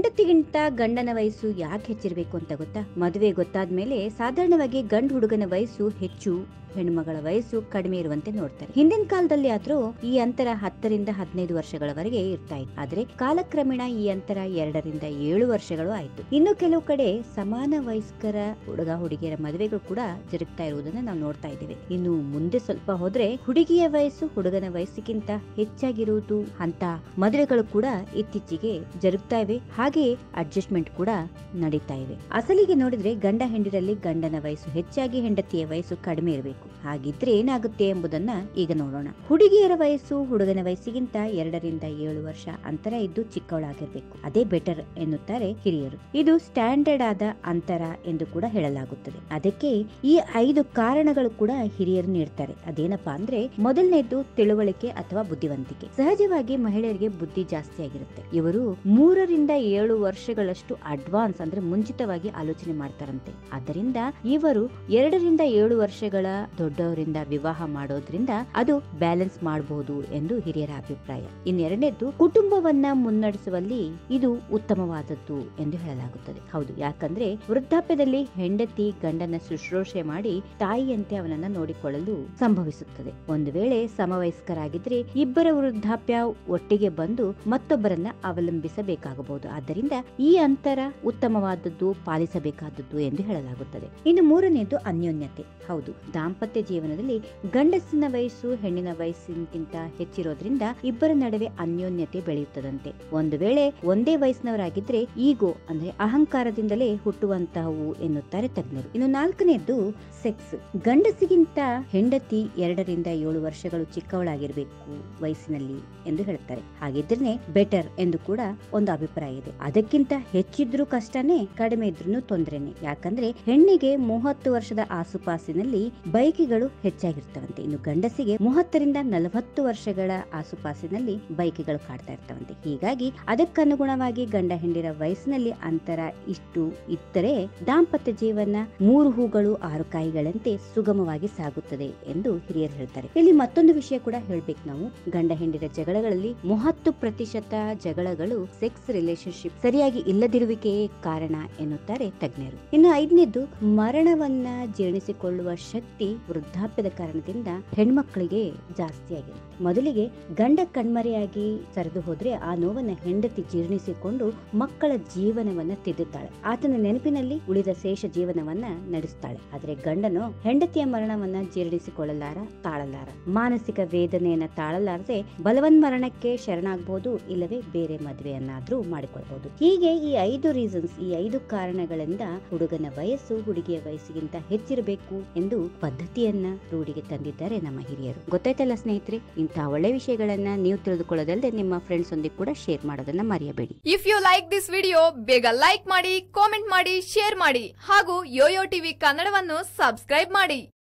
ಹೆಂಡತಿಗಿಂತ ಗಂಡನ ವಯಸ್ಸು ಯಾಕೆ ಹೆಚ್ಚಿರಬೇಕು ಅಂತ ಗೊತ್ತಾ ಮದುವೆ ಗೊತ್ತಾದ್ಮೇಲೆ ಸಾಧಾರಣವಾಗಿ ಗಂಡು ಹುಡುಗನ ವಯಸ್ಸು ಹೆಚ್ಚು ಹೆಣ್ಣುಮಗಳ ವಯಸ್ಸು ಕಡಿಮೆ ಇರುವಂತೆ ನೋಡ್ತಾರೆ ಹಿಂದಿನ ಕಾಲದಲ್ಲಿ ಆದ್ರೂ ಈ ಅಂತರ ಹತ್ತರಿಂದ ಹದಿನೈದು ವರ್ಷಗಳವರೆಗೆ ಇರ್ತಾ ಇತ್ತು ಆದ್ರೆ ಕಾಲಕ್ರಮೇಣ ಈ ಅಂತರ ಎರಡರಿಂದ ಏಳು ವರ್ಷಗಳು ಆಯ್ತು ಇನ್ನು ಕೆಲವು ಕಡೆ ಸಮಾನ ವಯಸ್ಕರ ಹುಡುಗ ಹುಡುಗಿಯರ ಮದುವೆಗಳು ಕೂಡ ಜರುಗ್ತಾ ಇರುವುದನ್ನ ನಾವು ನೋಡ್ತಾ ಇದ್ದೇವೆ ಇನ್ನು ಮುಂದೆ ಸ್ವಲ್ಪ ಹೋದ್ರೆ ಹುಡುಗಿಯ ವಯಸ್ಸು ಹುಡುಗನ ವಯಸ್ಸಿಗಿಂತ ಹೆಚ್ಚಾಗಿರುವುದು ಅಂತ ಮದುವೆಗಳು ಕೂಡ ಇತ್ತೀಚೆಗೆ ಜರುಗ್ತಾ ಇವೆ ಹಾಗೆ ಅಡ್ಜಸ್ಟ್ಮೆಂಟ್ ಕೂಡ ನಡೀತಾ ಇವೆ ಅಸಲಿಗೆ ನೋಡಿದ್ರೆ ಗಂಡ ಹೆಂಡಿರಲ್ಲಿ ಗಂಡನ ವಯಸ್ಸು ಹೆಚ್ಚಾಗಿ ಹೆಂಡತಿಯ ವಯಸ್ಸು ಕಡಿಮೆ ಇರಬೇಕು ಹಾಗಿದ್ರೆ ಏನಾಗುತ್ತೆ ಎಂಬುದನ್ನ ಈಗ ನೋಡೋಣ ಹುಡುಗಿಯರ ವಯಸ್ಸು ಹುಡುಗನ ವಯಸ್ಸಿಗಿಂತ ಎರಡರಿಂದ ಏಳು ವರ್ಷ ಅಂತರ ಇದ್ದು ಚಿಕ್ಕವಳಾಗಿರ್ಬೇಕು ಅದೇ ಬೆಟರ್ ಎನ್ನುತ್ತಾರೆ ಹಿರಿಯರು ಇದು ಸ್ಟ್ಯಾಂಡರ್ಡ್ ಆದ ಅಂತರ ಎಂದು ಕೂಡ ಹೇಳಲಾಗುತ್ತದೆ ಅದಕ್ಕೆ ಈ ಐದು ಕಾರಣಗಳು ಕೂಡ ಹಿರಿಯರು ನೀಡ್ತಾರೆ ಅದೇನಪ್ಪಾ ಅಂದ್ರೆ ಮೊದಲನೇದು ತಿಳುವಳಿಕೆ ಅಥವಾ ಬುದ್ಧಿವಂತಿಕೆ ಸಹಜವಾಗಿ ಮಹಿಳೆಯರಿಗೆ ಬುದ್ಧಿ ಜಾಸ್ತಿ ಆಗಿರುತ್ತೆ ಇವರು ಮೂರರಿಂದ ಏಳು ವರ್ಷಗಳಷ್ಟು ಅಡ್ವಾನ್ಸ್ ಅಂದ್ರೆ ಮುಂಚಿತವಾಗಿ ಆಲೋಚನೆ ಮಾಡ್ತಾರಂತೆ ಆದ್ದರಿಂದ ಇವರು ಎರಡರಿಂದ ಏಳು ವರ್ಷಗಳ ದೊಡ್ಡವರಿಂದ ವಿವಾಹ ಮಾಡೋದ್ರಿಂದ ಅದು ಬ್ಯಾಲೆನ್ಸ್ ಮಾಡಬಹುದು ಎಂದು ಹಿರಿಯರ ಅಭಿಪ್ರಾಯ ಇನ್ನೆರಡನೇದ್ದು ಕುಟುಂಬವನ್ನ ಮುನ್ನಡೆಸುವಲ್ಲಿ ಇದು ಉತ್ತಮವಾದದ್ದು ಎಂದು ಹೇಳಲಾಗುತ್ತದೆ ಹೌದು ಯಾಕಂದ್ರೆ ವೃದ್ಧಾಪ್ಯದಲ್ಲಿ ಹೆಂಡತಿ ಗಂಡನ ಶುಶ್ರೂಷೆ ಮಾಡಿ ತಾಯಿಯಂತೆ ಅವನನ್ನ ನೋಡಿಕೊಳ್ಳಲು ಸಂಭವಿಸುತ್ತದೆ ಒಂದು ವೇಳೆ ಸಮವಯಸ್ಕರಾಗಿದ್ರೆ ಇಬ್ಬರ ವೃದ್ಧಾಪ್ಯ ಒಟ್ಟಿಗೆ ಬಂದು ಮತ್ತೊಬ್ಬರನ್ನ ಅವಲಂಬಿಸಬೇಕಾಗಬಹುದು ಆದ್ದರಿಂದ ಈ ಅಂತರ ಉತ್ತಮವಾದದ್ದು ಪಾಲಿಸಬೇಕಾದದ್ದು ಎಂದು ಹೇಳಲಾಗುತ್ತದೆ ಇನ್ನು ಮೂರನೇದು ಅನ್ಯೋನ್ಯತೆ ಹೌದು ದಾಂಪತ್ಯ ಜೀವನದಲ್ಲಿ ಗಂಡಸಿನ ವಯಸ್ಸು ಹೆಣ್ಣಿನ ವಯಸ್ಸಿನಕ್ಕಿಂತ ಹೆಚ್ಚಿರೋದ್ರಿಂದ ಇಬ್ಬರ ನಡುವೆ ಅನ್ಯೋನ್ಯತೆ ಬೆಳೆಯುತ್ತದಂತೆ ಒಂದು ವೇಳೆ ಒಂದೇ ವಯಸ್ಸಿನವರಾಗಿದ್ರೆ ಈಗೋ ಅಂದ್ರೆ ಅಹಂಕಾರದಿಂದಲೇ ಹುಟ್ಟುವಂತಹವು ಎನ್ನುತ್ತಾರೆ ತಜ್ಞರು ಇನ್ನು ನಾಲ್ಕನೇದ್ದು ಸೆಕ್ಸ್ ಗಂಡಸಿಗಿಂತ ಹೆಂಡತಿ ಎರಡರಿಂದ ಏಳು ವರ್ಷಗಳು ಚಿಕ್ಕವಳಾಗಿರ್ಬೇಕು ವಯಸ್ಸಿನಲ್ಲಿ ಎಂದು ಹೇಳ್ತಾರೆ ಹಾಗಿದ್ರೆ ಬೆಟರ್ ಎಂದು ಕೂಡ ಒಂದು ಅಭಿಪ್ರಾಯ ಇದೆ ಅದಕ್ಕಿಂತ ಹೆಚ್ಚಿದ್ರೂ ಕಷ್ಟನೇ ಕಡಿಮೆ ಇದ್ರೂ ತೊಂದರೆನೆ ಯಾಕಂದ್ರೆ ಹೆಣ್ಣಿಗೆ ಮೂವತ್ತು ವರ್ಷದ ಆಸುಪಾಸಿನಲ್ಲಿ ಬೈಕಿಗಳು ಹೆಚ್ಚಾಗಿರ್ತವಂತೆ ಇನ್ನು ಗಂಡಸಿಗೆ ಮೂವತ್ತರಿಂದ ನಲವತ್ತು ವರ್ಷಗಳ ಆಸುಪಾಸಿನಲ್ಲಿ ಬೈಕಿಗಳು ಕಾಡ್ತಾ ಇರ್ತವಂತೆ ಹೀಗಾಗಿ ಅದಕ್ಕನುಗುಣವಾಗಿ ಗಂಡ ಹೆಂಡಿರ ವಯಸ್ಸಿನಲ್ಲಿ ಅಂತರ ಇಷ್ಟು ಇದ್ದರೆ ದಾಂಪತ್ಯ ಜೀವನ ಮೂರು ಹೂಗಳು ಆರು ಕಾಯಿಗಳಂತೆ ಸುಗಮವಾಗಿ ಸಾಗುತ್ತದೆ ಎಂದು ಹಿರಿಯರು ಹೇಳ್ತಾರೆ ಇಲ್ಲಿ ಮತ್ತೊಂದು ವಿಷಯ ಕೂಡ ಹೇಳ್ಬೇಕು ನಾವು ಗಂಡ ಹೆಂಡಿರ ಜಗಳಗಳಲ್ಲಿ ಮೂವತ್ತು ಪ್ರತಿಶತ ಜಗಳಗಳು ಸೆಕ್ಸ್ ರಿಲೇಶನ್ಶಿಪ್ ಸರಿಯಾಗಿ ಇಲ್ಲದಿರುವಿಕೆಯೇ ಕಾರಣ ಎನ್ನುತ್ತಾರೆ ತಜ್ಞರು ಇನ್ನು ಐದನೇದು ಮರಣವನ್ನ ಜೀರ್ಣಿಸಿಕೊಳ್ಳುವ ಶಕ್ತಿ ವೃದ್ಧಾಪ್ಯದ ಕಾರಣದಿಂದ ಹೆಣ್ಮಕ್ಳಿಗೆ ಜಾಸ್ತಿ ಆಗಿದೆ ಮೊದಲಿಗೆ ಗಂಡ ಕಣ್ಮರೆಯಾಗಿ ಸರಿದು ಹೋದ್ರೆ ಆ ನೋವನ್ನ ಹೆಂಡತಿ ಜೀರ್ಣಿಸಿಕೊಂಡು ಮಕ್ಕಳ ಜೀವನವನ್ನ ತಿದ್ದುತ್ತಾಳೆ ಆತನ ನೆನಪಿನಲ್ಲಿ ಉಳಿದ ಶೇಷ ಜೀವನವನ್ನ ನಡೆಸ್ತಾಳೆ ಆದ್ರೆ ಗಂಡನು ಹೆಂಡತಿಯ ಮರಣವನ್ನ ಜೀರ್ಣಿಸಿಕೊಳ್ಳಲಾರ ತಾಳಲಾರ ಮಾನಸಿಕ ವೇದನೆಯನ್ನ ತಾಳಲಾರದೆ ಬಲವನ್ಮರಣಕ್ಕೆ ಶರಣಾಗಬಹುದು ಇಲ್ಲವೇ ಬೇರೆ ಮದುವೆಯನ್ನಾದ್ರೂ ಮಾಡಿಕೊಳ್ಬಹುದು ಹೀಗೆ ಈ ಐದು ರೀಸನ್ಸ್ ಈ ಐದು ಕಾರಣಗಳಿಂದ ಹುಡುಗನ ವಯಸ್ಸು ಹುಡುಗಿಯ ವಯಸ್ಸಿಗಿಂತ ಹೆಚ್ಚಿರಬೇಕು ಎಂದು ಪದ್ಧತಿಯನ್ನ ರೂಢಿಗೆ ತಂದಿದ್ದಾರೆ ನಮ್ಮ ಹಿರಿಯರು ಗೊತ್ತಾಯ್ತಲ್ಲ ಸ್ನೇಹಿತರೆ ಇಂತಹ ಒಳ್ಳೆ ವಿಷಯಗಳನ್ನ ನೀವು ತಿಳಿದುಕೊಳ್ಳೋದಲ್ಲದೆ ನಿಮ್ಮ ಫ್ರೆಂಡ್ಸ್ ಒಂದಿಗೆ ಕೂಡ ಶೇರ್ ಮಾಡೋದನ್ನ ಮರೆಯಬೇಡಿ if you like this video ಬೇಗ ಲೈಕ್ ಮಾಡಿ ಕಾಮೆಂಟ್ ಮಾಡಿ ಶೇರ್ ಮಾಡಿ ಹಾಗೂ ಯೋಯೋ ಟಿವಿ ಕನ್ನಡವನ್ನು ಸಬ್ಸ್ಕ್ರೈಬ್ ಮಾಡಿ